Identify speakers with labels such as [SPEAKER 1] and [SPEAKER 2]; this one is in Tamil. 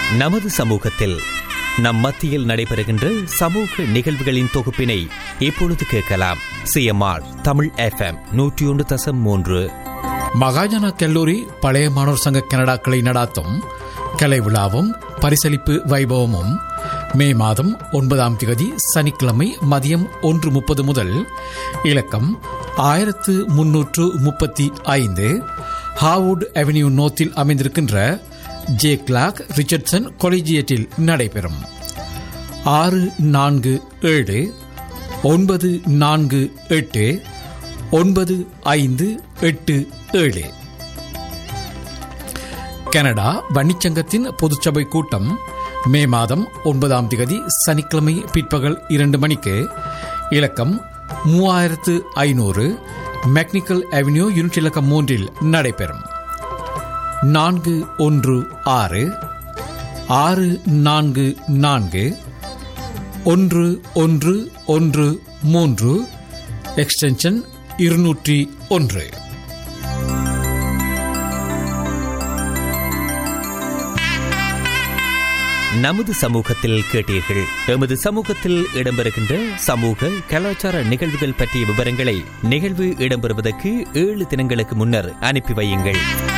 [SPEAKER 1] நமது சமூகத்தில் நம் மத்தியில் நடைபெறுகின்ற சமூக நிகழ்வுகளின் தொகுப்பினை இப்பொழுது கேட்கலாம் சிஎம்ஆர் தமிழ் எஃப்எம் நூற்றி ஒன்று தசம் மூன்று
[SPEAKER 2] மகாஜன கல்லூரி பழைய மாணவர் சங்க கனடாக்களை நடாத்தும் கலை விழாவும் பரிசளிப்பு வைபவமும் மே மாதம் ஒன்பதாம் தேதி சனிக்கிழமை மதியம் ஒன்று முப்பது முதல் இலக்கம் ஆயிரத்து முன்னூற்று முப்பத்தி ஐந்து ஹாவுட் அவென்யூ நோத்தில் அமைந்திருக்கின்ற ஜே கிளாக் ரிச்சர்ட்சன் கொலிஜியேட்டில் நடைபெறும் ஆறு நான்கு ஏழு ஒன்பது நான்கு எட்டு ஒன்பது ஐந்து எட்டு ஏழு கனடா வன்னிச்சங்கத்தின் பொதுச்சபை கூட்டம் மே மாதம் ஒன்பதாம் திகதி சனிக்கிழமை பிற்பகல் இரண்டு மணிக்கு இலக்கம் மூவாயிரத்து ஐநூறு மெக்னிக்கல் அவென்யூ யூனிட் இலக்கம் மூன்றில் நடைபெறும் நான்கு ஒன்று ஆறு ஆறு நான்கு நான்கு ஒன்று ஒன்று ஒன்று மூன்று எக்ஸ்டென்ஷன் இருநூற்றி ஒன்று
[SPEAKER 1] நமது சமூகத்தில் கேட்டீர்கள் எமது சமூகத்தில் இடம்பெறுகின்ற சமூக கலாச்சார நிகழ்வுகள் பற்றிய விவரங்களை நிகழ்வு இடம்பெறுவதற்கு ஏழு தினங்களுக்கு முன்னர் அனுப்பி வையுங்கள்